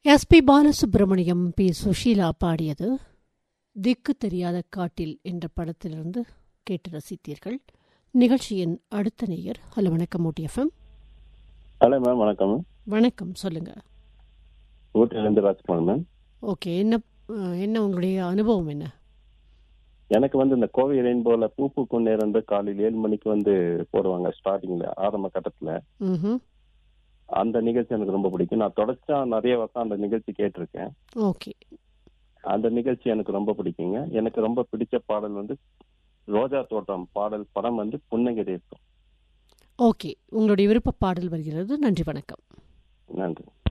S P Balasubramaniam P Susheela பாடியது திக்கு தெரியாத காட்டில் என்ற படத்திலிருந்து கேட்டு ரசித்தீர்கள் நிகழ்ச்சியின் அடுத்த நேயர் ஹலோ வணக்கம் ஊட்டி எஃப்எம் ஹலோ மேம் வணக்கம் வணக்கம் சொல்லுங்க ஊட்டிலேருந்து ராஜ்குமார் மேம் ஓகே என்ன அஹ், என்ன உங்களுடைய அனுபவம் என்ன எனக்கு வந்து இந்த கோவை ரெயின்போல பூ பூக்கும் நேரம் வந்து காலையில் ஏழு மணிக்கு வந்து போடுவாங்க ஸ்டார்டிங்ல ஆரம்ப கட்டத்துல ம் அந்த நிகழ்ச்சி எனக்கு ரொம்ப பிடிக்கும் நான் தொடர்ச்சியா நிறைய வருஷம் அந்த நிகழ்ச்சி கேட்டிருக்கேன் ஓகே அந்த நிகழ்ச்சி எனக்கு ரொம்ப பிடிக்குங்க எனக்கு ரொம்ப பிடிச்ச பாடல் வந்து ரோஜா தோட்டம் பாடல் படம் வந்து புன்னகை தேசம் ஓகே உங்களுடைய விருப்ப பாடல் வருகிறது நன்றி வணக்கம் நன்றி